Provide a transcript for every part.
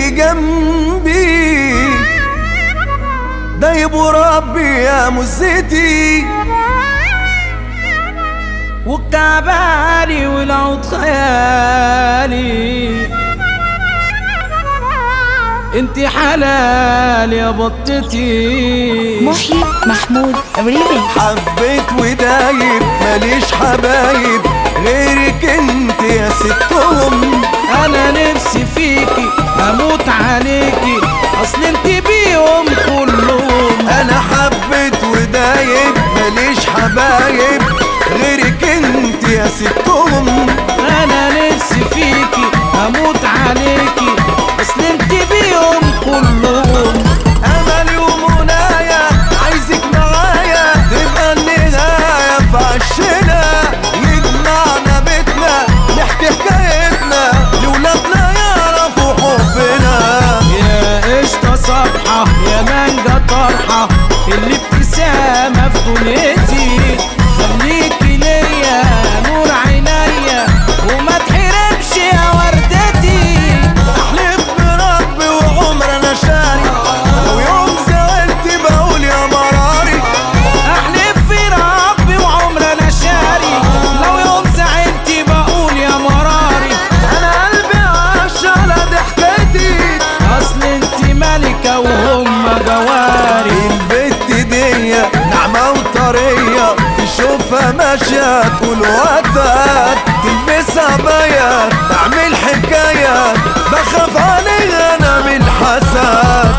خليكي جنبي دايب وربي يا مزتي والكعبالي والعود خيالي انت حلال يا بطتي محيي محمود ريميكس حبيت ودايب ماليش حبايب غيرك انت يا ستهم انا نفسي فيكي اموت عليكي اصل انت بيهم كلهم انا حبيت ودايب ماليش حبايب غيرك انت يا ستهم انا نفسي فيكي اموت عليكي اصل انت بيهم كلهم املي ومنايا عايزك معايا تبقى النهاية في عشنا يجمعنا بيتنا نحكي حكايتنا لولادنا يعرفوا حبنا يا قشطة صبحة يا مانجا طرحة اللي ابتسامة في دنيتي خليكي ليا نور عينيا وما تحرمش يا وردتي احلف بربي وعمر انا شاري لو يوم زعلت بقول يا مراري احلف في ربي وعمر انا شاري لو يوم زعلت بقول يا مراري انا قلبي عاش على ضحكتي اصل انت ملكة وهم جواري البت دي ناعمة وطرية تشوفها ماشية تقول وقتها تلبس عباية تعمل حكاية بخاف عليها انا من الحسد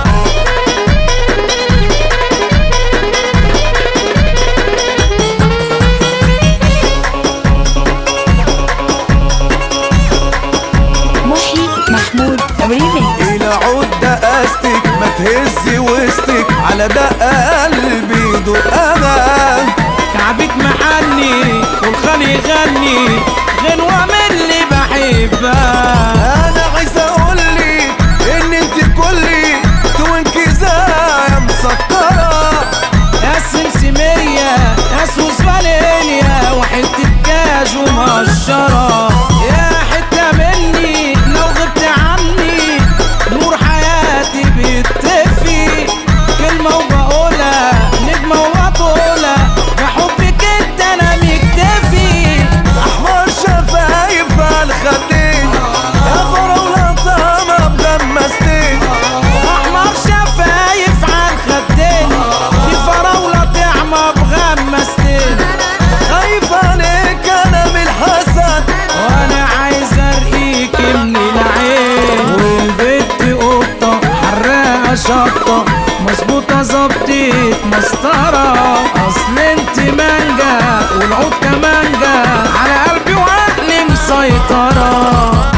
محيي محمود ريميكس العود دقستك ما تهزي وسطك على دقة قلبي دقها كعبك محني والخلي يغني غنوة من اللي بحبها انا عايز اقولك ان انت كلي توينكي زي مسكرة يا سمسمية يا سوس فالينيا وحتة كاج ومقشرة يا حتة مني لو غبت عني نور حياتي بيتفي كلمة وبقولها نجمة وبطولها بحبك انت انا مكتفي احمر شفايف على الخدين يا فراولة طعمة بغمستين احمر شفايف عن خدين دي فراولة طعمة بغمستين خايف عليك انا من الحسد وانا عايز ارقيك من العين والبت قطة حراقة شطة مظبوطة ظبطت مسطرة اصل انت مانجا والعود كمانجا على قلبي وعقلي مسيطرة